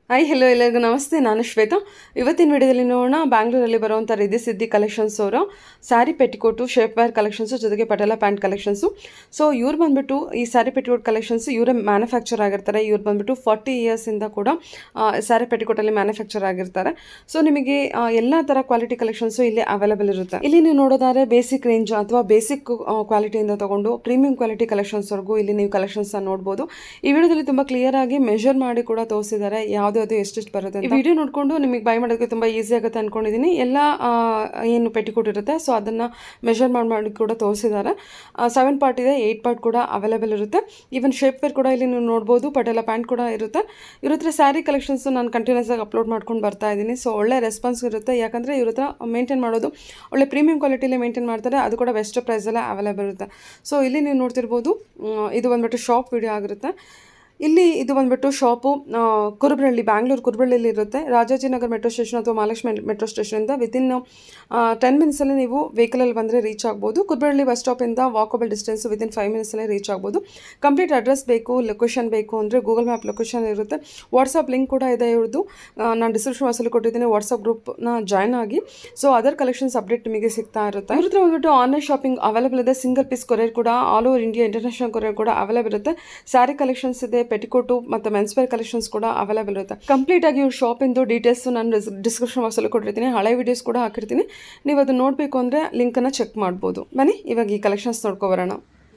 hi hello ಎಲ್ಲರಿಗೂ ನಮಸ್ತೆ ನಾನು ಶ್ವೇತಾ ಇವತ್ತಿನ ವಿಡಿಯೋದಲ್ಲಿ ನೋಡೋಣ ಬ್ಯಾಂಗ್ಳೂರಲ್ಲಿ ಬರುವಂಥ ರಿದ್ದಿ ಸಿದ್ದಿ ಕಲೆಕ್ಷನ್ಸ್ ಅವರು sari petticoat shapewear collections ಜೊತೆಗೆ ಪಟೇಲ ಪ್ಯಾಂಟ್ ಕಲೆಕ್ಷನ್ಸು ಸೊ ಇವ್ರು ಬಂದ್ಬಿಟ್ಟು ಈ ಸ್ಯಾರಿ ಪೆಟಿಕೋಟ್ ಕಲೆಕ್ಷನ್ಸ್ ಇವರೇ ಮ್ಯಾನುಫ್ಯಾಕ್ಚರ್ ಆಗಿರ್ತಾರೆ ಇವ್ರು ಬಂದ್ಬಿಟ್ಟು ಫಾರ್ಟಿ ಇಯರ್ಸಿಂದ ಕೂಡ ಸ್ಯಾರಿ ಪೆಟಿಕೋಟಲ್ಲಿ ಮ್ಯಾನುಫ್ಯಾಕ್ಚರ್ ಆಗಿರ್ತಾರೆ ಸೊ ನಿಮಗೆ ಆ, ಎಲ್ಲ ಥರ ಕ್ವಾಲಿಟಿ ಕಲೆಕ್ಷನ್ಸು ಇಲ್ಲಿ ಅವೈಲೇಬಲ್ ಇರುತ್ತೆ ಇಲ್ಲಿ ನೀವು ನೋಡೋದಾದ್ರೆ ಬೇಸಿಕ್ ರೇಂಜ್ ಅಥವಾ ಬೇಸಿಕ್ ಕ್ವಾಲಿಟಿಯಿಂದ ತಗೊಂಡು ಪ್ರೀಮಿಯಂ ಕ್ವಾಲಿಟಿ ಕಲೆಕ್ಷನ್ಸ್ವರೆಗೂ ಇಲ್ಲಿ ನೀವು ಕಲೆಕ್ಷನ್ಸ್ ನೋಡ್ಬೋದು ಈ ವಿಡಿಯೋದಲ್ಲಿ ತುಂಬ ಕ್ಲಿಯರ್ ಆಗಿ ಮೆಷರ್ ಮಾಡಿ ಕೂಡ ತೋರಿಸಿದ್ದಾರೆ ಯಾವ್ದು ಎಷ್ಟೆಷ್ಟು ಬರುತ್ತೆ ಈ ವಿಡಿಯೋ ನೋಡಿಕೊಂಡು ನಿಮಗೆ ಬೈ ಮಾಡೋದಕ್ಕೆ ತುಂಬ ಈಸಿ ಆಗುತ್ತೆ ಅನ್ಕೊಂಡಿದ್ದೀನಿ ಎಲ್ಲ ಆ, ಏನು ಪೆಟಿಕೋಟ್ ಇರುತ್ತೆ ಸೊ ಅದನ್ನು ಮೆಷರ್ ಮಾಡಿ ಮಾಡಿ ಕೂಡ ತೋರಿಸಿದ್ದಾರೆ ಸೆವೆನ್ ಪಾರ್ಟ್ ಇದೆ ಏಯ್ಟ್ ಪಾರ್ಟ್ ಕೂಡ ಅವೈಲೇಬಲ್ ಇರುತ್ತೆ ಈವನ್ ಶೇಪ್ ವೇರ್ ಕೂಡ ಇಲ್ಲಿ ನೀವು ನೋಡ್ಬೋದು ಪಟೇಲ ಪ್ಯಾಂಟ್ ಕೂಡ ಇರುತ್ತೆ ಇವ್ರ ಹತ್ರ ಸ್ಯಾರಿ ಕಲೆಕ್ಷನ್ಸ್ ನಾನು ಕಂಟಿನ್ಯೂಸ್ ಆಗಿ ಅಪ್ಲೋಡ್ ಮಾಡ್ಕೊಂಡು ಬರ್ತಾ ಇದ್ದೀನಿ ಸೊ ಒಳ್ಳೆ ರೆಸ್ಪಾನ್ಸ್ ಇರುತ್ತೆ ಯಾಕಂದರೆ ಇವ್ರ ಹತ್ರ ಮೇಂಟೈನ್ ಮಾಡೋದು ಒಳ್ಳೆ ಪ್ರೀಮಿಯಂ ಕ್ವಾಲಿಟಿಲಿ ಮೇಂಟೈನ್ ಮಾಡ್ತಾರೆ ಅದು ಕೂಡ ಬೆಸ್ಟ್ ಪ್ರೈಸಲ್ಲೇ ಅವೈಲೇಬಲ್ ಇರುತ್ತೆ ಸೊ ಇಲ್ಲಿ ನೀವು ನೋಡ್ತಿರ್ಬೋದು ಮ್, ಇದು ಬಂದ್ಬಿಟ್ಟು ಶಾಪ್ ವಿಡಿಯೋ ಆಗಿರುತ್ತೆ ಇಲ್ಲಿ ಇದು ಬಂದ್ಬಿಟ್ಟು ಶಾಪು ಆ, ಕುರುಬ್ರಳ್ಳಿ ಬ್ಯಾಂಗ್ಳೂರು ಕುರುಬ್ರಳ್ಳಿಲಿ ಇರುತ್ತೆ ರಾಜಾಜಿನಗರ್ ಮೆಟ್ರೋ ಸ್ಟೇಷನ್ ಅಥವಾ ಮಹಾಲಕ್ಷ್ಮಿ ಮೆಟ್ರೋ ಸ್ಟೇಷನಿಂದ ವಿತಿನ್ ಟೆನ್ ಮಿನಿಟ್ಸಲ್ಲಿ ನೀವು ವೆಹಿಕಲಲ್ಲಿ ಬಂದರೆ ರೀಚ್ ಆಗ್ಬೋದು ಕುರುಬ್ರಳ್ಳಿ ಬಸ್ ಸ್ಟಾಪಿಂದ ವಾಕಬಲ್ ಡಿಸ್ಟೆನ್ಸ್ ವಿತಿನ್ ಫೈವ್ ಮಿನಿಟ್ಸಲ್ಲೇ ರೀಚ್ ಆಗ್ಬೋದು ಕಂಪ್ಲೀಟ್ ಅಡ್ರೆಸ್ ಬೇಕು ಲೊಕೇಶನ್ ಬೇಕು ಅಂದರೆ ಗೂಗಲ್ ಮ್ಯಾಪ್ ಲೊಕೇಶನ್ ಇರುತ್ತೆ ವಾಟ್ಸಪ್ ಲಿಂಕ್ ಕೂಡ ಇದೆ ಇವ್ರದ್ದು ನಾನು ಡಿಸ್ಕ್ರಿಪ್ಷನ್ ಬಾಕ್ಸಲ್ಲಿ ಕೊಟ್ಟಿದ್ದೀನಿ ವಾಟ್ಸಪ್ ಗ್ರೂಪ್ನ ಜಾಯ್ನ್ ಆಗಿ ಸೊ ಅದರ್ ಕಲೆಕ್ಷನ್ಸ್ ಅಪ್ಡೇಟ್ ನಿಮಗೆ ಸಿಗ್ತಾ ಇರುತ್ತೆ ಇವ್ರ ಹತ್ರ ಬಂದ್ಬಿಟ್ಟು ಆನ್ಲೈನ್ ಶಾಪಿಂಗ್ ಅವೈಲೇಬಲ್ ಇದೆ ಸಿಂಗಲ್ ಪೀಸ್ ಕೊರಿಯರ್ ಕೂಡ all over India international courier ಕೂಡ ಅವೈಲೇಬಲ್ ಇರುತ್ತೆ ಸ್ಯಾರಿ ಕಲೆಕ್ಷನ್ಸ್ ಇದೆ ಪೆಟಿಕೋಟು ಮತ್ತು ಮೆನ್ಸ್ ವೇರ್ ಕಲೆಕ್ಷನ್ಸ್ ಕೂಡ ಅವೈಲೇಬಲ್ ಇರುತ್ತೆ ಕಂಪ್ಲೀಟ್ ಆಗಿ ಇವ್ರ ಶಾಪಿಂದು ಡೀಟೇಲ್ಸ್ ನಾನು ಡಿಸ್ಕ್ರಿಪ್ಷನ್ ಬಾಕ್ಸಲ್ಲಿ ಕೊಟ್ಟಿರ್ತೀನಿ ಹಳೆ ವಿಡಿಯೋಸ್ ಕೂಡ ಹಾಕಿರ್ತೀನಿ ನೀವು ಅದು ನೋಡಬೇಕು ಅಂದರೆ ಲಿಂಕನ್ನು ಚೆಕ್ ಮಾಡ್ಬೋದು ಬನ್ನಿ ಇವಾಗ ಈ ಕಲೆಕ್ಷನ್ಸ್ ನೋಡ್ಕೊಬರೋಣ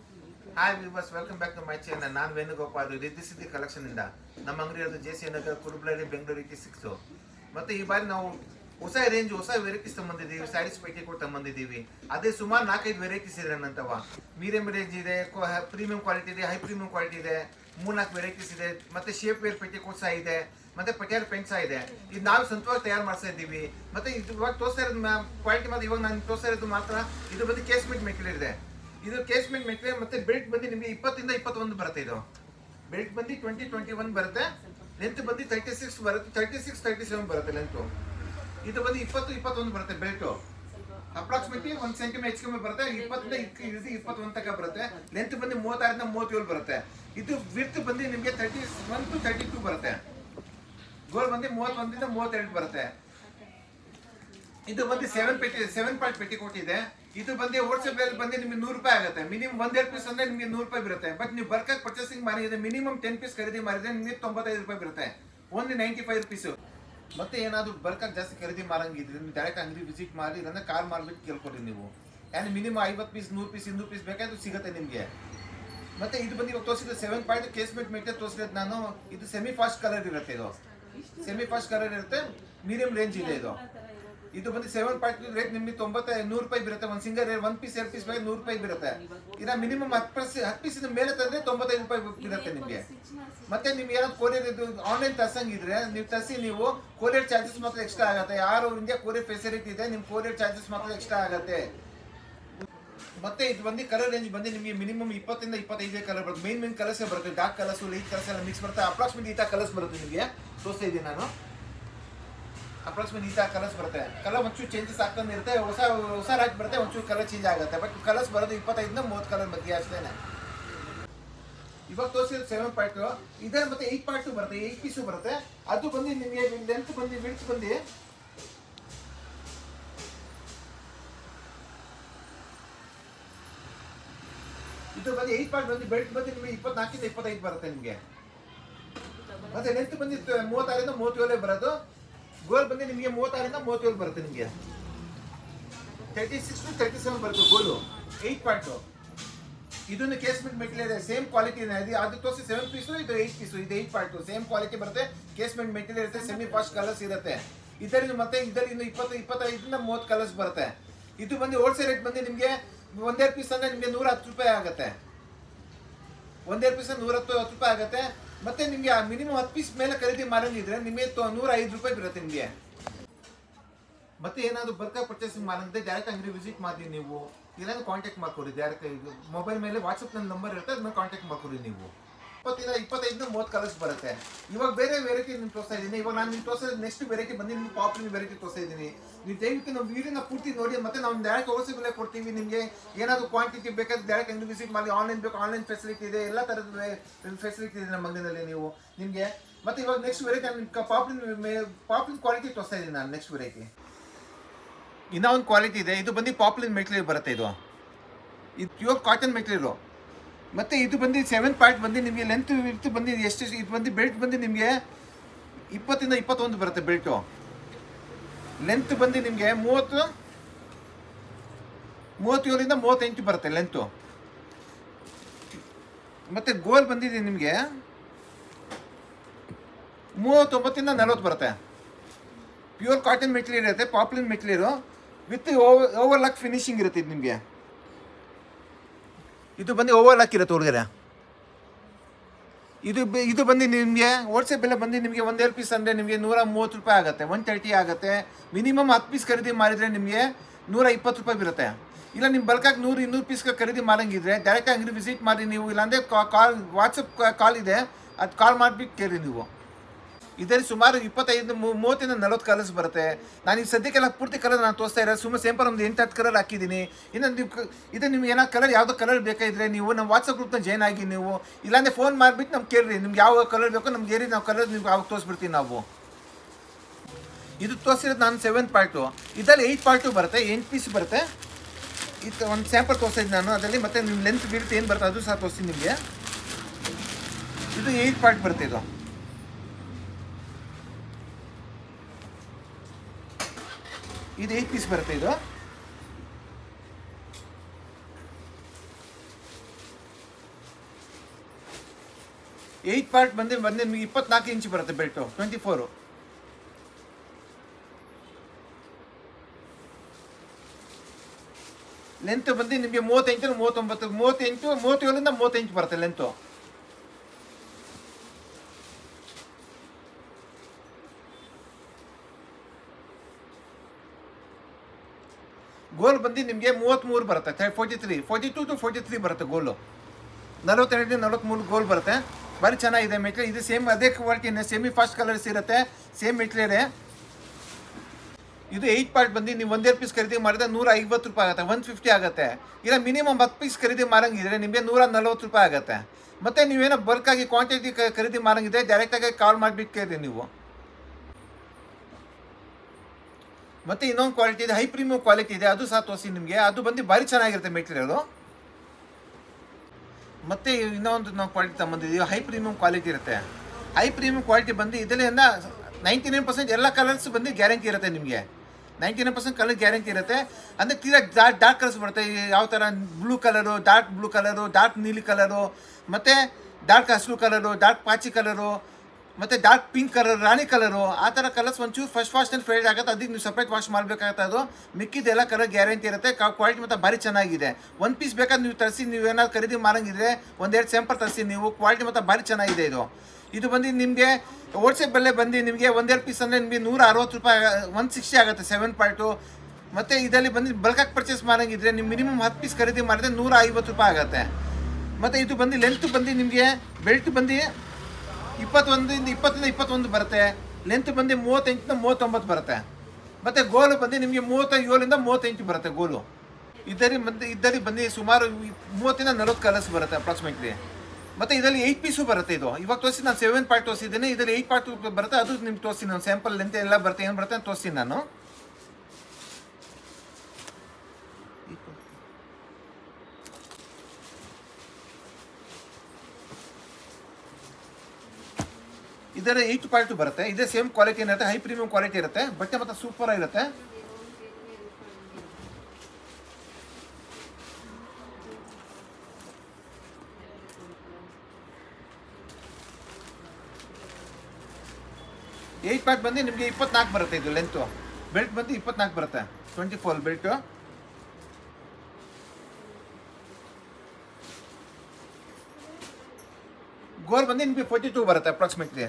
hi viewers welcome back to my channel ನಾನು ವೇಣುಗೋಪಾಲ್ ರಿದ್ದಿ ಸಿದ್ದಿ ಕಲೆಕ್ಷನ್ ಇಂದ ನಮ್ಮ ಅಂಗಡಿ ಇರೋದು J C Nagar Kurubarahalli Bengaluru eighty six ಮತ್ತೆ ಈ ಬಾರಿ ನಾವು ಹೊಸ ರೇಂಜ್ ಹೊಸ ವೆರೈಟೀಸ್ ತಂಬಂದಿದ್ದೀವಿ ಸ್ಯಾರೀಸ್ ಪೈಕಿ ಕೂಡ ತಂಬಂದಿದ್ದೀವಿ ಅದೇ ಸುಮಾರು ನಾಲ್ಕೈದು ವೆರೈಟೀಸ್ ಇದೆ ನನ್ನಂತವ ಮೀಡಿಯಂ ರೇಂಜ್ ಇದೆ ಪ್ರೀಮಿಯಂ ಕ್ವಾಲಿಟಿ ಇದೆ ಹೈ ಪ್ರೀಮಿಯಂ ಕ್ವಾಲಿಟಿ ಇದೆ ಮೂರ್ನಾಲ್ಕು ವೆರೈಟೀಸ್ ಇದೆ ಮತ್ತೆ ಶೇಪ್ ವೇರ್ ಪೆಟ್ಟಿ ಸಹ ಇದೆ ಮತ್ತೆ ಪಟಿಯಾಲ ಪೆಂಟ್ ಸಹ ಇದೆ ಇದು ನಾವು ಸ್ವಂತವಾಗಿ ತಯಾರು ಮಾಡ್ತಾ ಇದ್ದೀವಿ ಮತ್ತೆ ಇದು ಇವಾಗ ತೋರಿಸ್ತಾ ಇರೋದು ಕ್ವಾಲಿಟಿ ಮಾತ್ರ ಇವಾಗ ನಾನು ತೋರಿಸ್ತಾ ಇರೋದು ಮಾತ್ರ ಇದು ಬಂದು ಕೇಸ್ಮೆಂಟ್ ಮೆಟೀರಿಯಲ್ ಇದೆ ಇದು ಕೇಸ್ಮೆಂಟ್ ಮೆಟೀರಿಯಲ್ ಮತ್ತೆ ಬೆಲ್ಟ್ ಬಂದು ನಿಮಗೆ ಇಪ್ಪತ್ತಿಂದ ಇಪ್ಪತ್ತೊಂದು ಬರುತ್ತೆ ಇದು ಬೆಲ್ಟ್ ಬಂದು ಟ್ವೆಂಟಿ ಟ್ವೆಂಟಿ ಒನ್ ಬರುತ್ತೆ ಲೆಂತ್ ಬಂದು ತರ್ಟಿ ಸಿಕ್ಸ್ ಬರುತ್ತೆ ತರ್ಟಿ ಸಿಕ್ಸ್ ತರ್ಟಿ ಸೆವೆನ್ ಬರುತ್ತೆ ಲೆಂತು ಇದು ಬಂದು ಇಪ್ಪತ್ತು ಇಪ್ಪತ್ತೊಂದು ಬರುತ್ತೆ ಬೆಲ್ಟು ಅಪ್ರಾಕ್ಸಿಮೇಟ್ಲಿ ಒಂದು ಸೆಂಟಿಮೀಟರ್ ಹೆಚ್ಚು ಕಮ್ಮಿ ಬರುತ್ತೆ ಇಪ್ಪತ್ತರಿಂದ ಇದ್ದು ಇಪ್ಪತ್ತೊಂದು ತನಕ ಬರುತ್ತೆ ಲೆಂತ್ ಬಂದು ಮೂವತ್ತಾರರಿಂದ ಮೂವತ್ತೇಳು ಬರುತ್ತೆ ಇದು ವಿರ್ತ್ ಬಂದು ನಿಮಗೆ thirty one to thirty two ಬರುತ್ತೆ ಗೋಲ್ ಬಂದು ಮೂವತ್ತೊಂದರಿಂದ ಮೂವತ್ತೆರಡು ಬರುತ್ತೆ ಇದು ಬಂದು ಸೆವೆನ್ ಪೆಟ್ಟಿ ಸೆವೆನ್ ಪಾಯಿಂಟ್ ಪೆಟ್ಟಿ ಕೊಟ್ಟಿದೆ ಇದು ಬಂದು ಹೋಲ್ಸೇಲ್ ಬೆಲೆ ಬಂದು ನಿಮಗೆ ನೂರು ರೂಪಾಯಿ ಆಗುತ್ತೆ ಮಿನಿಮಮ್ ಒಂದೆರಡು ಪೀಸ್ ಅಂದ್ರೆ ನಿಮಗೆ ನೂರು ರೂಪಾಯಿ ಬರುತ್ತೆ ಬಟ್ ನೀವು ಬರ್ಕಾಗಿ ಪರ್ಚೇಸಿಂಗ್ ಮಾಡಿದ್ರೆ ಮಿನಿಮಮ್ ಟೆನ್ ಪೀಸ್ ಖರೀದಿ ಮಾಡಿದ್ರೆ ನಿಮಗೆ ತೊಂಬತ್ತೈದು ರೂಪಾಯಿ ಬರುತ್ತೆ ಓನ್ಲಿ ನೈಂಟಿ ಫೈವ್ ರುಪೀಸು ಮತ್ತೆ ಏನಾದ್ರು ಬರ್ಕಾಗಿ ಜಾಸ್ತಿ ಖರೀದಿ ಮಾಡಂಗಿದ್ರೆ ನೀವು ಡೈರೆಕ್ಟ್ ಅಂಗಡಿ ವಿಸಿಟ್ ಮಾಡಿ ಇಲ್ಲಾಂದ್ರೆ ಕಾಲ್ ಮಾಡ್ಬಿಟ್ಟು ಕೇಳ್ಕೊಡಿ ನೀವು ಯಾರು ಮಿನಿಮಮ್ ಐವತ್ತು ಪೀಸ್ ನೂರು ಪೀಸ್ ಇನ್ನೂರು ಪೀಸ್ ಬೇಕಾದ್ರೂ ಸಿಗುತ್ತೆ ನಿಮಗೆ ಮತ್ತೆ ಇದು ಬಂದು ಇವಾಗ ತೋರಿಸಿದ ಸೆವೆನ್ ಪಾಯಿಂಟ್ ಕೇಸ್ಮೆಂಟ್ ಮೆಟೀರಿಯಲ್ ತೋರಿಸಿರೋದು ನಾನು ಇದು ಸೆಮಿ ಫಾಸ್ಟ್ ಕಲರ್ ಇರುತ್ತೆ ಇದು ಸೆಮಿ ಫಾಸ್ಟ್ ಕಲರ್ ಇರುತ್ತೆ ಮೀಡಿಯಂ ರೇಂಜ್ ಇದೆ ಇದು ಇದು ಬಂದು ಸೆವೆನ್ ಪಾಯಿಂಟ್ ರೇಟ್ ನಿಮಗೆ ತೊಂಬತ್ತ ನೂರು ರೂಪಾಯಿ ಬರುತ್ತೆ ಒಂದು ಸಿಂಗಲ್ ಒಂದು ಪೀಸ್ ಎರಡು ಪೀಸ್ ಬೇಕು ನೂರು ರೂಪಾಯಿ ಬರುತ್ತೆ ಇನ್ನ ಮಿನಿಮಮ್ ಹತ್ತು ಪೀಸ್ ಹತ್ತು ಪೀಸ್ ಮೇಲೆ ತಂದ್ರೆ ತೊಂಬತ್ತೈದು ರೂಪಾಯಿ ಬರುತ್ತೆ ನಿಮಗೆ ಮತ್ತೆ ನಿಮ್ಗೆ ಏನಾದ್ರು ಕೊರಿಯರ್ ಇದು ಆನ್ಲೈನ್ ತರ್ಸಂಗಿದ್ರೆ ನೀವು ತರಿಸಿ ನೀವು ಕೊರಿಯರ್ ಚಾರ್ಜಸ್ ಮಾತ್ರ ಎಕ್ಸ್ಟ್ರಾ ಆಗುತ್ತೆ ಯಾರು ಇಂಡಿಯಾ ಕೊರಿಯರ್ ಫೆಸಿಲಿಟಿ ಇದೆ ನಿಮ್ಮ ಕೊರಿಯರ್ ಚಾರ್ಜಸ್ ಮಾತ್ರ ಎಕ್ಸ್ಟ್ರಾ ಆಗುತ್ತೆ ಮತ್ತೆ ಇದು ಬಂದು ಕಲರ್ ರೇಂಜ್ ಬಂದು ನಿಮಗೆ ಮಿನಿಮಮ್ ಇಪ್ಪತ್ತಿಂದ ಇಪ್ಪತ್ತೈದು ಕಲರ್ ಬರುತ್ತೆ ಮೇನ್ ಮೇನ್ ಕಲರ್ಸ್ ಬರುತ್ತೆ ಡಾರ್ಕ್ ಕಲರ್ಸ್ ಲೈಟ್ ಕಲರ್ಸ್ ಎಲ್ಲ ಮಿಕ್ಸ್ ಬರುತ್ತೆ ಅಪ್ರಾಕ್ಸಿಮೇಟ್ ಈ ಕಲರ್ಸ್ ಬರುತ್ತೆ ನಿಮಗೆ ತೋರಿಸ್ತಾ ಇದ್ದೀನಿ ನಾನು ಅಪ್ರಾಕ್ಸಿಮೇಟ್ ಈ ಕಲರ್ಸ್ ಬರುತ್ತೆ ಕಲರ್ ಒಂಚೂರು ಚೇಂಜಸ್ ಆಗ್ತಾನೆ ಇರುತ್ತೆ ಹೊಸ ಹೊಸ ರಾಜ್ ಬರುತ್ತೆ ಒಂಚೂರು ಕಲರ್ ಚೇಂಜ್ ಆಗುತ್ತೆ ಬಟ್ ಕಲರ್ಸ್ ಬರೋದು ಇಪ್ಪತ್ತೈದರಿಂದ ಮೂವತ್ತು ಕಲರ್ ಮಧ್ಯೆ ಅಷ್ಟೇನೆ ಇವಾಗ ತೋರಿಸಿದ ಸೆವೆನ್ ಪಾಯಿಂಟ್ ಇದೇ ಮತ್ತೆ ಏಯ್ಟ್ ಪಾಯಿಂಟ್ ಬರುತ್ತೆ ಏಯ್ಟ್ ಪೀಸು ಬರುತ್ತೆ ಅದು ಬಂದು ನಿಮಗೆ ಲೆಂತ್ ಬಂದು ವಿಡ್ತ್ ಬಂದು ಇದು ಬಂದು ಏಯ್ಟ್ ಪಾಯಿಂಟ್ ಬಂದು ಬೆಲ್ಟ್ ಬಂದು ನಿಮಗೆ ಇಪ್ಪತ್ನಾಲ್ಕಿಂದ ಇಪ್ಪತ್ತೈದು ಬರುತ್ತೆ ನಿಮಗೆ ಮತ್ತೆ ಲೆಂತ್ ಬಂದು ಮೂವತ್ತಾರರಿಂದ ಮೂವತ್ತೇಳೇ ಬರೋದು ಗೋಲ್ ಬಂದು ನಿಮಗೆ ಮೂವತ್ತಾರರಿಂದ ಮೂವತ್ತೇಳು ಬರುತ್ತೆ ನಿಮಗೆ thirty six to thirty seven ಬರುತ್ತೆ ಗೋಲು ಏಯ್ಟ್ ಪಾಯಿಂಟು ಇದೊಂದು ಕೇಸ್ಮೆಂಟ್ ಮೆಟೀರಿಯಲ್ ಇದೆ ಸೇಮ್ ಕ್ವಾಲಿಟಿ ಇದೆ ಅದು ತೋರಿಸಿ ಸೆವೆನ್ ಪೀಸು ಇದು ಏಯ್ಟ್ ಪೀಸು ಇದು ಏಯ್ಟ್ ಪಾಯಿಂಟು ಸೇಮ್ ಕ್ವಾಲಿಟಿ ಬರುತ್ತೆ ಕೇಸ್ಮೆಂಟ್ ಮೆಟೀರಿಯಲ್ ಇರುತ್ತೆ ಸೆಮಿ ಫಾಸ್ಟ್ ಕಲರ್ಸ್ ಇರುತ್ತೆ ಇದರಿಂದ ಮತ್ತೆ ಇದರಿಂದ ಇಪ್ಪತ್ತು ಇಪ್ಪತ್ತೈದರಿಂದ ಮೂವತ್ತು ಕಲರ್ಸ್ ಬರುತ್ತೆ ಇದು ಬಂದು ಹೋಲ್ಸೇಲ್ ರೇಟ್ ಬಂದು ನಿಮಗೆ ಒಂದೆರಡು ಪೀಸ್ ಅಂದ್ರೆ ನಿಮಗೆ ನೂರ ಹತ್ತು ರೂಪಾಯಿ ಆಗುತ್ತೆ ಒಂದೆರಡು ಪೀಸ್ ನೂರ ಹತ್ತು ಹತ್ತು ರೂಪಾಯಿ ಆಗುತ್ತೆ ಮತ್ತೆ ನಿಮಗೆ ಮಿನಿಮಮ್ ಹತ್ತು ಪೀಸ್ ಮೇಲೆ ಖರೀದಿ ಮಾಡಂಗಿದ್ರೆ ನಿಮಗೆ ನೂರ ಐದು ರೂಪಾಯಿ ಬರುತ್ತೆ ನಿಮಗೆ ಮತ್ತೆ ಏನಾದ್ರು ಬರ್ಕ ಪರ್ಚೇಸಿಂಗ್ ಮಾಡಿದ್ರೆ ಡೈರೆಕ್ಟ್ ಅಂಗಡಿ ವಿಸಿಟ್ ಮಾಡಿ ನೀವು ಇಲ್ಲಾಂದ್ರೆ ಕಾಂಟ್ಯಾಕ್ಟ್ ಮಾಡ್ಕೊಡಿ ಡೈರೆಕ್ಟ್ ಮೊಬೈಲ್ ಮೇಲೆ ವಾಟ್ಸಪ್ ನಲ್ಲಿ ನಂಬರ್ ಇರುತ್ತೆ ಅದನ್ನ ಕಾಂಟ್ಯಾಕ್ಟ್ ಮಾಡ್ಕೊಡಿ ನೀವು ಇಪ್ಪತ್ತಿಂದ ಇಪ್ಪತ್ತೈದು ಮೂವತ್ತು ಕಲರ್ಸ್ ಬರುತ್ತೆ ಇವಾಗ ಬೇರೆ ವೆರೈಟಿ ನಿಮ್ಗೆ ತೋರಿಸ್ತಾ ಇದ್ದೀನಿ ಇವಾಗ ನಾನು ನಿಮ್ಗೆ ತೋರಿಸಿದ ನೆಕ್ಸ್ಟ್ ವೆರೈಟಿ ಬಂದು ನಿಮ್ಗೆ ಪಾಪ್ಯುಲರ್ ವೆರೈಟಿ ತೋರಿಸ್ತಾ ಇದ್ದೀನಿ ನೀವು ದಯವಿಟ್ಟು ನಾವು ವಿಡಿಯೋನ ಪೂರ್ತಿ ನೋಡಿ ಮತ್ತೆ ನಾವು ಡೈರೆಕ್ಟ್ ಹೋಲ್ಸೇಲ್ ಬೆಲೆ ಕೊಡ್ತೀವಿ ನಿಮಗೆ ಏನಾದರೂ ಕ್ವಾಂಟಿಟಿ ಬೇಕಾದ್ರೆ ಡೈರೆಕ್ಟ್ ಅಂಗಡಿ ವಿಸಿಟ್ ಮಾಡಿ ಆನ್ಲೈನ್ ಬೇಕು ಆನ್ಲೈನ್ ಫೆಸಿಲಿಟಿ ಇದೆ ಎಲ್ಲ ಥರದ ಫೆಸಿಲಿಟಿ ಇದೆ ನಮ್ಮ ಅಂಗಡಿನಲ್ಲಿ ನೀವು ನಿಮಗೆ ಮತ್ತೆ ಇವಾಗ ನೆಕ್ಸ್ಟ್ ವೆರೈಟಿ ನಾನು ಪಾಪ್ಲಿನ್ ಪಾಪ್ಲಿನ್ ಕ್ವಾಲಿಟಿ ತೋರಿಸ್ತಾ ಇದ್ದೀನಿ ನಾನು ನೆಕ್ಸ್ಟ್ ವೆರೈಟಿ ಇನ್ನೂ ಒಂದು ಕ್ವಾಲಿಟಿ ಇದೆ ಇದು ಬಂದು ಪಾಪ್ಲಿನ್ ಮೆಟೀರಿಯಲ್ ಬರುತ್ತೆ ಇದು ಇದು ಪ್ಯೂರ್ ಕಾಟನ್ ಮೆಟೀರಿಯಲು ಮತ್ತು ಇದು ಬಂದು ಸೆವೆನ್ ಪಾರ್ಟ್ ಬಂದು ನಿಮಗೆ ಲೆಂತ್ ವಿಡ್ತ್ ಬಂದು ಎಷ್ಟು ಇದು ಬಂದು ಬೆಲ್ಟ್ ಬಂದು ನಿಮಗೆ ಇಪ್ಪತ್ತಿಂದ ಇಪ್ಪತ್ತೊಂದು ಬರುತ್ತೆ ಬೆಲ್ಟು ಲೆಂತ್ ಬಂದು ನಿಮಗೆ ಮೂವತ್ತು ಮೂವತ್ತೇಳರಿಂದ ಮೂವತ್ತೆಂಟು ಬರುತ್ತೆ ಲೆಂತು ಮತ್ತು ಗೋಲ್ ಬಂದಿದೆ ನಿಮಗೆ ಮೂವತ್ತೊಂಬತ್ತಿಂದ ನಲ್ವತ್ತು ಬರುತ್ತೆ ಪ್ಯೂರ್ ಕಾಟನ್ ಮೆಟೀರಿಯಲ್ ಇರುತ್ತೆ poplin material with over overlock finishing ಇರುತ್ತೆ ಇದು ನಿಮಗೆ ಇದು ಬಂದು ಓವರ್ಲಾಕ್ ಇರುತ್ತೆ ಹುಡುಗರೆ ಇದು ಬ- ಇದು ಬಂದು ನಿಮಗೆ ಹೋಲ್ಸೇಲ್ ಬೆಲೆ ಬಂದು ನಿಮಗೆ ಒಂದೆರಡು ಪೀಸ್ ಅಂದರೆ ನಿಮಗೆ ನೂರ ಮೂವತ್ತು ರೂಪಾಯಿ ಆಗುತ್ತೆ ಒನ್ ತರ್ಟಿ ಆಗುತ್ತೆ ಮಿನಿಮಮ್ ಹತ್ತು ಪೀಸ್ ಖರೀದಿ ಮಾಡಿದರೆ ನಿಮಗೆ ನೂರ ಇಪ್ಪತ್ತು ರೂಪಾಯಿ ಬರುತ್ತೆ ಇಲ್ಲ ನಿಮ್ಮ ಬಲ್ಕಾಗಿ ನೂರು ಇನ್ನೂರು ಪೀಸ್ ಖರೀದಿ ಮಾಡಂಗಿದ್ರೆ ಡೈರೆಕ್ಟ್ ಅಂಗಡಿ ವಿಸಿಟ್ ಮಾಡಿ ನೀವು ಇಲ್ಲಾಂದರೆ ಕಾಲ್ ವಾಟ್ಸಪ್ ಕಾಲ್ ಇದೆ ಅದು ಕಾಲ್ ಮಾಡಿಬಿಟ್ಟು ಕೇಳಿ ನೀವು ಇದರಲ್ಲಿ ಸುಮಾರು ಇಪ್ಪತ್ತೈದು ಮೂ- ಮೂವತ್ತಿಂದ ನಲ್ವತ್ತು ಕಲರ್ಸ್ ಬರುತ್ತೆ ನಾನು ಈ ಸದ್ಯಕ್ಕೆಲ್ಲ ಪೂರ್ತಿ ಕಲರ್ ನಾನು ತೋರಿಸ್ತಾ ಇರೋದು ಸುಮ್ಮನೆ ಸೇಂಪಲ್ ಒಂದು ಎಂಟು ಹತ್ತು ಕಲರ್ ಹಾಕಿದ್ದೀನಿ ಇನ್ನು ನೀವು ಕ- ಇದು ನಿಮ್ಗೆ ಏನೋ ಕಲರ್ ಯಾವುದೋ ಕಲರ್ ಬೇಕಾಗಿದ್ರೆ ನೀವು ನಮ್ಮ ವಾಟ್ಸಪ್ ಗ್ರೂಪ್ನ ಜಾಯ್ನ್ ಆಗಿ ನೀವು ಇಲ್ಲಾಂದರೆ ಫೋನ್ ಮಾಡಿಬಿಟ್ಟು ನಮ್ಗೆ ಕೇಳಿರಿ ನಿಮ್ಗೆ ಯಾವ ಕಲರ್ ಬೇಕೋ ನಮ್ಗೆ ಏರಿ ನಾವು ಕಲರ್ ನಿಮ್ಗೆ ಅವಾಗ ತೋರಿಸ್ಬಿಡ್ತೀವಿ ನಾವು ಇದು ತೋರಿಸಿರೋದು ನಾನು ಸೆವೆನ್ ಪಾರ್ಟು ಇದರಲ್ಲಿ ಏಯ್ಟ್ ಪಾರ್ಟು ಬರುತ್ತೆ ಎಂಟು ಪೀಸ್ ಬರುತ್ತೆ ಇದು ಒಂದು ಸ್ಯಾಂಪಲ್ ತೋರಿಸಿದ್ದು ನಾನು ಅದರಲ್ಲಿ ಮತ್ತೆ ನಿಮ್ಮ ಲೆಂತ್ ಬೀಳ್ತು ಏನು ಬರುತ್ತೆ ಅದು ಸಹ ತೋರಿಸ್ತೀನಿ ನಿಮಗೆ ಇದು ಏಯ್ಟ್ ಪಾರ್ಟ್ ಬರುತ್ತೆ ಇದು ಇದು ಏಯ್ಟ್ ಪೀಸ್ ಬರುತ್ತೆ ಇದು ಏಯ್ಟ್ ಪಾರ್ಟ್ ಬಂದು ಬಂದು ನಿಮಗೆ ಇಪ್ಪತ್ನಾಲ್ಕು ಇಂಚ್ ಬರುತ್ತೆ ಬೆಲ್ಟು ಟ್ವೆಂಟಿ ಫೋರು ಲೆಂತ್ ಬಂದು ನಿಮಗೆ ಮೂವತ್ತೆಂಟು ಮೂವತ್ತೊಂಬತ್ತು ಮೂವತ್ತೆಂಟು ಮೂವತ್ತೇಳರಿಂದ ಮೂವತ್ತೆಂಟು ಬರುತ್ತೆ ಲೆಂತು ಗೋಲ್ ಬಂದು ನಿಮಗೆ ಮೂವತ್ತ್ಮೂರು ಬರುತ್ತೆ forty three forty two to forty three ಬರುತ್ತೆ ಗೋಲು ನಲವತ್ತೆರಡು ನಲವತ್ತ್ಮೂರು ಗೋಲ್ ಬರುತ್ತೆ ಭಾರಿ ಚೆನ್ನಾಗಿದೆ ಮೆಟೀರಿಯಲ್ ಇದು ಸೇಮ್ ಅದೇ ಕ್ವಾಲಿಟಿನೇ ಸೆಮಿ ಫಾಸ್ಟ್ ಕಲರ್ಸ್ ಇರುತ್ತೆ ಸೇಮ್ ಮೆಟೀರಿಯಲೇ ಇದು ಏಯ್ಟ್ ಪಾರ್ಟ್ ಬಂದು ನೀವು ಒಂದೆರಡು ಪೀಸ್ ಖರೀದಿ ಮಾಡಿದ್ರೆ ನೂರ ಐವತ್ತು ರೂಪಾಯಿ ಆಗುತ್ತೆ ಒನ್ ಫಿಫ್ಟಿ ಆಗುತ್ತೆ ಇಲ್ಲ ಮಿನಿಮಮ್ ಹತ್ತು ಪೀಸ್ ಖರೀದಿ ಮಾಡಂಗಿದ್ರೆ ನಿಮಗೆ ನೂರ ನಲ್ವತ್ತು ರೂಪಾಯಿ ಆಗುತ್ತೆ ಮತ್ತು ನೀವೇನೋ ಬಲ್ಕಾಗಿ ಕ್ವಾಂಟಿಟಿ ಖರೀದಿ ಮಾಡಂಗಿದ್ರೆ ಡೈರೆಕ್ಟಾಗಿ ಕಾಲ್ ಮಾಡಿಬಿಟ್ಟು ಕೇಳಿ ನೀವು ಮತ್ತು ಇನ್ನೊಂದು ಕ್ವಾಲಿಟಿ ಇದೆ ಹೈ ಪ್ರೀಮಿಯಂ ಕ್ವಾಲಿಟಿ ಇದೆ ಅದು ಸಹ ತೋರಿಸಿ ನಿಮಗೆ ಅದು ಬಂದು ಭಾರಿ ಚೆನ್ನಾಗಿರುತ್ತೆ ಮೆಟೀರಿಯಲು ಮತ್ತು ಇನ್ನೊಂದು ನಾವು ಕ್ವಾಲಿಟಿ ತಗೊಂಬಂದಿದ್ದೀವಿ ಹೈ ಪ್ರೀಮಿಯಂ ಕ್ವಾಲಿಟಿ ಇರುತ್ತೆ ಹೈ ಪ್ರೀಮಿಯಂ ಕ್ವಾಲಿಟಿ ಬಂದು ಇದರಿಂದ ನೈಂಟಿ ನೈನ್ ಪರ್ಸೆಂಟ್ ಎಲ್ಲ ಕಲರ್ಸ್ ಬಂದು ಗ್ಯಾರಂಟಿ ಇರುತ್ತೆ ನಿಮಗೆ ninety nine percent colour guarantee ಇರುತ್ತೆ ಅಂದರೆ ತೀರಾ ಡಾರ್ಕ್ ಡಾರ್ಕ್ ಕಲರ್ಸ್ ಬರುತ್ತೆ ಈ ಯಾವ ಥರ blue colour dark blue colour dark ನೀಲಿ ಕಲರು ಮತ್ತು ಡಾರ್ಕ್ ಹಸಿರು ಕಲರು ಡಾರ್ಕ್ ಪಾಚಿ ಕಲರು ಮತ್ತು ಡಾರ್ಕ್ ಪಿಂಕ್ ಕಲರ್ ರಾಣಿ ಕಲರು ಆ ಥರ ಕಲರ್ಸ್ ಒಂಚೂರು ಫಸ್ಟ್ ವಾಶ್ನಲ್ಲಿ ಫೇಡ್ ಆಗುತ್ತೆ ಅದಕ್ಕೆ ನೀವು ಸಪ್ರೇಟ್ ವಾಶ್ ಮಾಡಬೇಕಾಗುತ್ತೆ ಅದು ಮಿಕ್ಕಿದೆಲ್ಲ ಕಲರ್ ಗ್ಯಾರಂಟಿ ಇರುತ್ತೆ ಕ್ವಾಲಿಟಿ ಮತ್ತು ಭಾರಿ ಚೆನ್ನಾಗಿದೆ ಒಂದು ಪೀಸ್ ಬೇಕಾದ್ರೆ ನೀವು ತರಿಸಿ ನೀವು ಏನಾದ್ರು ಖರೀದಿ ಮಾಡಂಗಿದ್ರೆ ಒಂದೆರಡು ಸ್ಯಾಂಪಲ್ ತರಿಸಿ ನೀವು ಕ್ವಾಲಿಟಿ ಮತ್ತು ಭಾರಿ ಚೆನ್ನಾಗಿದೆ ಇದು ಇದು ಬಂದು ನಿಮಗೆ ಹೋಲ್ಸೇಲ್ ಬೆಲೆ ಬಂದು ನಿಮಗೆ ಒಂದೆರಡು ಪೀಸ್ ಅಂದರೆ ನಿಮಗೆ ನೂರ ಅರವತ್ತು ರೂಪಾಯಿ ಒನ್ ಸಿಕ್ಸ್ಟಿ ಆಗುತ್ತೆ ಸೆವೆನ್ ಪಾರ್ಟು ಮತ್ತು ಇದರಲ್ಲಿ ಬಂದು ಬಲ್ಕಾಗಿ ಪರ್ಚೇಸ್ ಮಾಡಂಗಿದ್ರೆ ನೀವು ಮಿನಿಮಮ್ ಹತ್ತು ಪೀಸ್ ಖರೀದಿ ಮಾಡಿದ್ರೆ ನೂರ ಐವತ್ತು ರೂಪಾಯಿ ಆಗುತ್ತೆ ಮತ್ತು ಇದು ಬಂದು ಲೆಂತ್ ಬಂದು ನಿಮಗೆ ಬೆಲ್ಟ್ ಬಂದು ಇಪ್ಪತ್ತೊಂದರಿಂದ ಇಪ್ಪತ್ತರಿಂದ ಇಪ್ಪತ್ತೊಂದು ಬರುತ್ತೆ ಲೆಂತ್ ಬಂದು ಮೂವತ್ತೆಂಟರಿಂದ ಮೂವತ್ತೊಂಬತ್ತು ಬರುತ್ತೆ ಮತ್ತು ಗೋಲು ಬಂದು ನಿಮಗೆ ಮೂವತ್ತ ಏಳರಿಂದ ಮೂವತ್ತೆಂಟು ಬರುತ್ತೆ ಗೋಲು ಇದರಲ್ಲಿ ಬಂದು ಇದರಲ್ಲಿ ಬಂದು ಸುಮಾರು ಮೂವತ್ತಿಂದ ನಲವತ್ತು ಕಲರ್ಸ್ ಬರುತ್ತೆ ಅಪ್ರಾಕ್ಸಿಮೇಟ್ಲಿ ಮತ್ತು ಇದರಲ್ಲಿ ಏಯ್ಟ್ ಪೀಸು ಬರುತ್ತೆ ಇದು ಇವಾಗ ತೋರಿಸಿ ನಾನು ಸೆವೆನ್ ಪಾರ್ಟ್ ತೋರಿಸಿದ್ದೀನಿ ಇದರಲ್ಲಿ ಏಯ್ಟ್ ಪಾರ್ಟ್ ಬರುತ್ತೆ ಅದು ನಿಮ್ಗೆ ತೋರಿಸ್ತೀನಿ ನಾನು ಸ್ಯಾಂಪಲ್ ಲೆಂತ್ ಎಲ್ಲ ಬರುತ್ತೆ ಏನು ಬರುತ್ತೆ ಅಂತ ತೋರಿಸ್ತೀನಿ ನಾನು ಇದರ ಏಯ್ಟ್ ಪಾರ್ಟ್ ಬರುತ್ತೆ ಇದೇ ಸೇಮ್ ಕ್ವಾಲಿಟಿ ಇರುತ್ತೆ ಹೈ ಪ್ರೀಮಿಯಂ ಕ್ವಾಲಿಟಿ ಇರುತ್ತೆ ಬಟ್ಟೆ ಮತ್ತು ಸೂಪರ್ ಆಗಿರುತ್ತೆ ಏಯ್ಟ್ ಪಾರ್ಟ್ ಬಂದು ನಿಮಗೆ ಇಪ್ಪತ್ನಾಲ್ಕು ಬರುತ್ತೆ ಇದು ಲೆಂತು ಬೆಲ್ಟ್ ಬಂದು ಇಪ್ಪತ್ನಾಲ್ಕು ಬರುತ್ತೆ ಟ್ವೆಂಟಿ ಫೋರ್ ಬೆಲ್ಟು ಗೋಲ್ ಬಂದು ನಿಮಗೆ ಫೋರ್ಟಿ ಟೂ ಬರುತ್ತೆ ಅಪ್ರಾಕ್ಸಿಮೇಟ್ಲಿ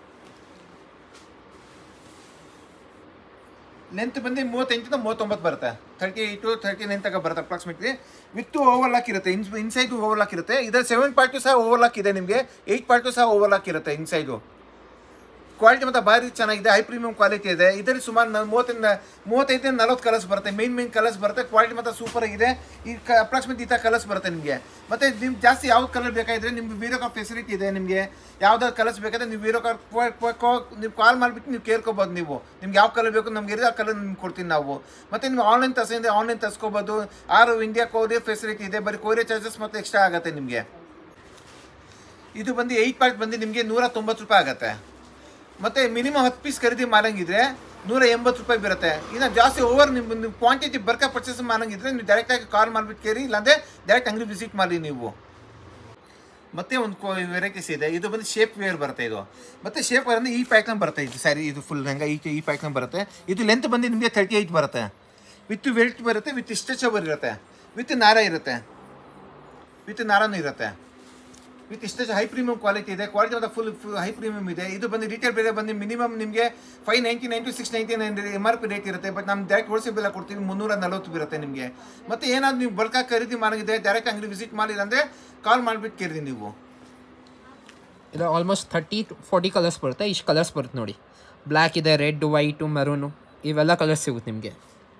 ಲೆಂತ್ ಬಂದು ಮೂವತ್ತೆಂಟಿಂದ ಮೂವತ್ತೊಂಬತ್ತು ಬರುತ್ತೆ ತರ್ಟಿ ಟು ತರ್ಟಿ ನೈನ್ ತನಕ ಬರುತ್ತೆ ಅಪ್ರಾಕ್ಸಿಮೇಟ್ಲಿ ವಿತ್ ಓವರ್ಲಾಕ್ ಇರುತ್ತೆ ಇನ್ ಇನ್ಸೈಡು ಓವರ್ಲಾಕ್ ಇರುತ್ತೆ ಇದರ ಸೆವೆನ್ ಪಾರ್ಟು ಸಹ ಓವರ್ಲಾಕ್ ಇದೆ ನಿಮಗೆ ಏಯ್ಟ್ ಪಾರ್ಟು ಸಹ ಓವರ್ಲಾಕ್ ಇರುತ್ತೆ ಇನ್ಸೈಡು ಕ್ವಾಲಿಟಿ ಮತ್ತು ಭಾರಿ ಚೆನ್ನಾಗಿದೆ ಹೈ ಪ್ರೀಮಿಯಂ ಕ್ವಾಲಿಟಿ ಇದೆ ಇದರಲ್ಲಿ ಸುಮಾರು ನ- ಮೂವತ್ತರಿಂದ ಮೂವತ್ತೈದರಿಂದ ನಲವತ್ತು ಕಲರ್ಸ್ ಬರುತ್ತೆ ಮೇನ್ ಮೇನ್ ಕಲರ್ಸ್ ಬರುತ್ತೆ ಕ್ವಾಲಿಟಿ ಮತ್ತು ಸೂಪರ್ ಆಗಿದೆ ಈ ಕ ಅಪ್ರಾಕ್ಸಿಮೇಟ್ ಈ ಥರ ಕಲರ್ಸ್ ಬರುತ್ತೆ ನಿಮಗೆ ಮತ್ತು ನಿಮ್ಗೆ ಜಾಸ್ತಿ ಯಾವ ಕಲರ್ ಬೇಕಾಗಿದ್ರೆ ನಿಮ್ಗೆ ವೀಡಿಯೋ ಕಾಲ್ ಫೆಸಿಲಿಟಿ ಇದೆ ನಿಮಗೆ ಯಾವ್ದಾದ್ರು ಕಲರ್ಸ್ ಬೇಕಾದ್ರೆ ನೀವು ವೀಡಿಯೋ ಕಾಲ್ ನೀವು ಕಾಲ್ ಮಾಡಿಬಿಟ್ಟು ನೀವು ಕೇಳ್ಕೊಬೋದು ನೀವು ನಿಮ್ಗೆ ಯಾವ ಕಲರ್ ಬೇಕು ನಮ್ಗೆ ಇರೋ ಕಲರ್ ನಿಮ್ಗೆ ಕೊಡ್ತೀನಿ ನಾವು ಮತ್ತು ನೀವು ಆನ್ಲೈನ್ ತರಿಸಿದ್ರೆ ಆನ್ಲೈನ್ ತರಿಸ್ಕೋಬೋದು ಆರು ಇಂಡಿಯಾ ಕೊರಿಯರ್ ಫೆಸಿಲಿಟಿ ಇದೆ ಬರೀ ಕೊರಿಯರ್ ಚಾರ್ಜಸ್ ಮತ್ತು ಎಕ್ಸ್ಟ್ರಾ ಆಗುತ್ತೆ ನಿಮಗೆ ಇದು ಬಂದು ಏಯ್ಟ್ ಪಾಯಿಂಟ್ ಬಂದು ನಿಮಗೆ ನೂರ ತೊಂಬತ್ತು ರೂಪಾಯಿ ಆಗುತ್ತೆ ಮತ್ತು ಮಿನಿಮಮ್ ಹತ್ತು ಪೀಸ್ ಖರೀದಿ ಮಾಡಂಗಿದ್ರೆ ನೂರ ಎಂಬತ್ತು ರೂಪಾಯಿ ಬರುತ್ತೆ ಇನ್ನು ಜಾಸ್ತಿ ಓವರ್ ನಿಮ್ಮ ನಿಮ್ಮ ಕ್ವಾಂಟಿಟಿ ಬರ್ಕ ಪರ್ಚೇಸ್ ಮಾಡಂಗಿದ್ರೆ ನೀವು ಡೈರೆಕ್ಟಾಗಿ ಕಾಲ್ ಮಾಡಿಬಿಟ್ಟು ಕೇರಿ ಇಲ್ಲಾಂದರೆ ಡೈರೆಕ್ಟ್ ಅಂಗಡಿ ವಿಸಿಟ್ ಮಾಡಿ ನೀವು ಮತ್ತೆ ಒಂದು ವೆರೈಟೀಸ್ ಇದೆ ಇದು ಬಂದು ಶೇಪ್ ವೇರ್ ಬರುತ್ತೆ ಇದು ಮತ್ತೆ ಶೇಪ್ ವೇರ್ ಅಂದರೆ ಈ ಪ್ಯಾಕ್ನ ಬರುತ್ತೆ ಇದು ಸ್ಯಾರಿ ಇದು ಫುಲ್ ಹಂಗೆ ಈ ಈ ಪ್ಯಾಕ್ನ ಬರುತ್ತೆ ಇದು ಲೆಂತ್ ಬಂದು ನಿಮಗೆ ತರ್ಟಿ ಏಯ್ಟ್ ಬರುತ್ತೆ ವಿತ್ ವೆಲ್ಟ್ ಬರುತ್ತೆ ವಿತ್ ಸ್ಟ್ರೆಚಬಲ್ ಇರುತ್ತೆ ವಿತ್ ನಾರ ಇರುತ್ತೆ ವಿತ್ ನಾರನೂ ಇರುತ್ತೆ ವಿತ್ ಇಷ್ಟು ಹೈ ಪ್ರೀಮಿಯಂ ಕ್ವಾಲಿಟಿ ಇದೆ ಕ್ವಾಲಿಟಿ ಮತ್ತು ಫುಲ್ ಹೈ ಪ್ರೀಮಿಯಂ ಇದೆ ಇದು ಬಂದು ರಿಟೇಲ್ ಬೆಲೆ ಬಂದು ಮಿನಿಮಮ್ ನಿಮಗೆ five ninety nine to six ninety nine M R P rate ಇರುತ್ತೆ ಬಟ್ ನಮ್ಮ ಡೈರೆಕ್ಟ್ ಹೋಲ್ಸೇಲ್ ಬೆಲೆ ಕೊಡ್ತೀವಿ ಮುನ್ನೂರ ನಲವತ್ತು ಬರುತ್ತೆ ನಿಮಗೆ ಮತ್ತು ಏನಾದ್ರು ನೀವು ಬಲ್ಕಾಗಿ ಖರೀದಿ ಮಾಡಿದ್ರೆ ಡೈರೆಕ್ಟ್ ಅಂಗಡಿ ವಿಸಿಟ್ ಮಾಡಿಲ್ಲ ಅಂದರೆ ಕಾಲ್ ಮಾಡಿಬಿಟ್ಟು ಕೇಳಿರಿ ನೀವು ಇದು almost thirty to forty colours ಬರುತ್ತೆ ಇಷ್ಟು ಕಲರ್ಸ್ ಬರುತ್ತೆ ನೋಡಿ ಬ್ಲ್ಯಾಕ್ ಇದೆ ರೆಡ್ ವೈಟು ಮೆರೂನು ಇವೆಲ್ಲ ಕಲರ್ಸ್ ಸಿಗುತ್ತೆ ನಿಮಗೆ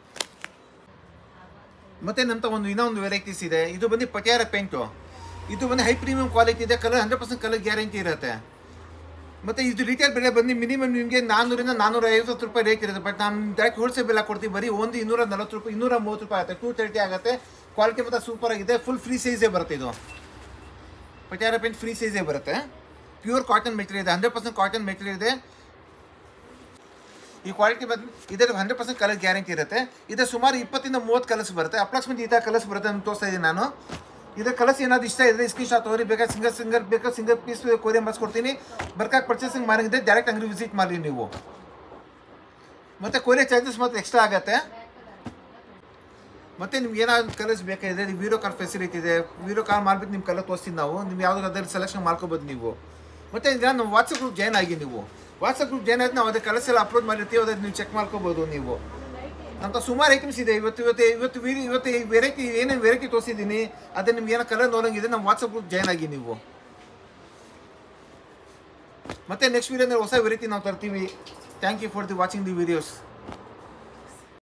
ಮತ್ತೆ ನಮ್ಮ ಒಂದು ಇನ್ನೂ ಒಂದು ವೆರೈಟೀಸ್ ಇದೆ ಇದು ಬಂದು ಪಟಿಯಾರ ಪೇಂಟು ಇದು ಬಂದು ಹೈ ಪ್ರೀಮಿಯಂ ಕ್ವಾಲಿಟಿ ಇದೆ colour hundred percent colour guarantee ಇರುತ್ತೆ ಮತ್ತು ಇದು ರಿಟೇಲ್ ಬೆಲೆ ಬಂದು ಮಿನಿಮಮ್ ನಿಮಗೆ ನಾನ್ನೂರಿಂದ ನಾನ್ನೂರ ಐವತ್ತು ರೂಪಾಯಿ ರೇಟ್ ಇರುತ್ತೆ ಬಟ್ ನಾವು ಡೈರೆಕ್ಟ್ ಹೋಲ್ಸೇಲ್ ಬೆಲೆ ಕೊಡ್ತೀವಿ ಬರೀ ಒಂದು ಇನ್ನೂರ ನಲವತ್ತು ರೂಪಾಯಿ ಇನ್ನೂರ ಮೂವತ್ತು ರೂಪಾಯಿ ಆಗುತ್ತೆ ಟೂ ತರ್ಟಿ ಆಗುತ್ತೆ ಕ್ವಾಲಿಟಿ ಮತ್ತು ಸೂಪರ್ ಆಗಿದೆ ಫುಲ್ ಫ್ರೀ ಸೈಜೇ ಬರುತ್ತೆ ಇದು ಪಟಿಯಾರ ಪೇಂಟ್ ಫ್ರೀ ಸೈಜೇ ಬರುತ್ತೆ ಪ್ಯೂರ್ ಕಾಟನ್ ಮೆಟೀರಿಯಲ್ ಇದೆ ಹಂಡ್ರೆಡ್ ಪರ್ಸೆಂಟ್ ಕಾಟನ್ ಮೆಟೀರಿಯಲ್ ಇದೆ ಈ ಕ್ವಾಲಿಟಿ ಬಂದು ಇದರಲ್ಲಿ ಹಂಡ್ರೆಡ್ ಪರ್ಸೆಂಟ್ ಕಲರ್ ಗ್ಯಾರಂಟಿ ಇರುತ್ತೆ ಇದು ಸುಮಾರು ಇಪ್ಪತ್ತಿಂದ ಮೂವತ್ತು ಕಲರ್ಸ್ ಬರುತ್ತೆ ಅಪ್ರಾಕ್ಸಿಮೇಟ್ ಈ ಥರ ಕಲರ್ಸ್ ಬರುತ್ತೆ ಅಂತ ತೋರಿಸ್ತಾ ಇದ್ದೀನಿ ನಾನು ಇದರ ಕಲರ್ಸ್ ಏನಾದ್ರು ಇಷ್ಟ ಇದ್ರೆ ಸ್ಕ್ರೀನ್ ಶಾಟ್ ತಗೋರಿ ಬೇಕಾದ್ರೆ ಸಿಂಗಲ್ ಸಿಂಗಲ್ ಬೇಕಾದ್ರೆ ಸಿಂಗಲ್ ಪೀಸ್ ಕೊರಿಯರ್ ಮಾಡಿಸ್ಕೊಡ್ತೀನಿ ಬರ್ಕಾಗಿ ಪರ್ಚೇಸಿಂಗ್ ಮಾಡಿದ್ರೆ ಡೈರೆಕ್ಟ್ ಅಂಗಡಿ ವಿಸಿಟ್ ಮಾಡಿ ನೀವು ಮತ್ತು ಕೊರಿಯರ್ ಚಾರ್ಜಸ್ ಮತ್ತು ಎಕ್ಸ್ಟ್ರಾ ಆಗುತ್ತೆ ಮತ್ತೆ ನಿಮ್ಗೆ ಏನಾದ್ರು ಕಲರ್ಸ್ ಬೇಕಾಗಿದೆ ನೀವು ವೀಡಿಯೋ ಕಾಲ್ ಫೆಸಿಲಿಟಿ ಇದೆ ವೀಡಿಯೋ ಕಾಲ್ ಮಾಡಿಬಿಟ್ಟು ನಿಮ್ಮ ಕಲರ್ ತೋರಿಸ್ತೀನಿ ನಾವು ನೀವು ಯಾವ್ದಾದ್ರು ಅದ್ರಲ್ಲಿ ಸೆಲೆಕ್ಷನ್ ಮಾಡ್ಕೋಬೋದು ನೀವು ಮತ್ತೆ ಈಗ ನಮ್ಮ ವಾಟ್ಸಪ್ ಗ್ರೂಪ್ ಜಾಯ್ನ್ ಆಗಿ ನೀವು ವಾಟ್ಸಪ್ ಗ್ರೂಪ್ ಜಾಯ್ನ್ ಆಗಿ ನಾವು ಅದೇ ಕಲರ್ಸ್ ಎಲ್ಲ ಅಪ್ಲೋಡ್ ಮಾಡಿರ್ತೀವಿ ಅದನ್ನು ನೀವು ಚೆಕ್ ಮಾಡ್ಕೋಬೋದು ನೀವು ಅಂತ ಸುಮಾರು ಐಟಮ್ಸ್ ಇದೆ ಇವತ್ತು ಇವತ್ತು ಇವತ್ತು ವೀಡಿ ಇವತ್ತು ವೆರೈಟಿ ಏನೇನು ವೆರೈಟಿ ತೋರಿಸಿದ್ದೀನಿ ಅದೇ ನಿಮ್ಗೆ ಏನೋ ಕಲರ್ ನೋಡಂಗಿದೆ ನಮ್ಮ ವಾಟ್ಸಪ್ ಗ್ರೂಪ್ ಜಾಯ್ನ್ ಆಗಿ ನೀವು ಮತ್ತೆ ನೆಕ್ಸ್ಟ್ ವೀಡಿಯೋದಲ್ಲಿ ಹೊಸ ವೆರೈಟಿ ನಾವು ತರ್ತೀವಿ thank you for the watching the videos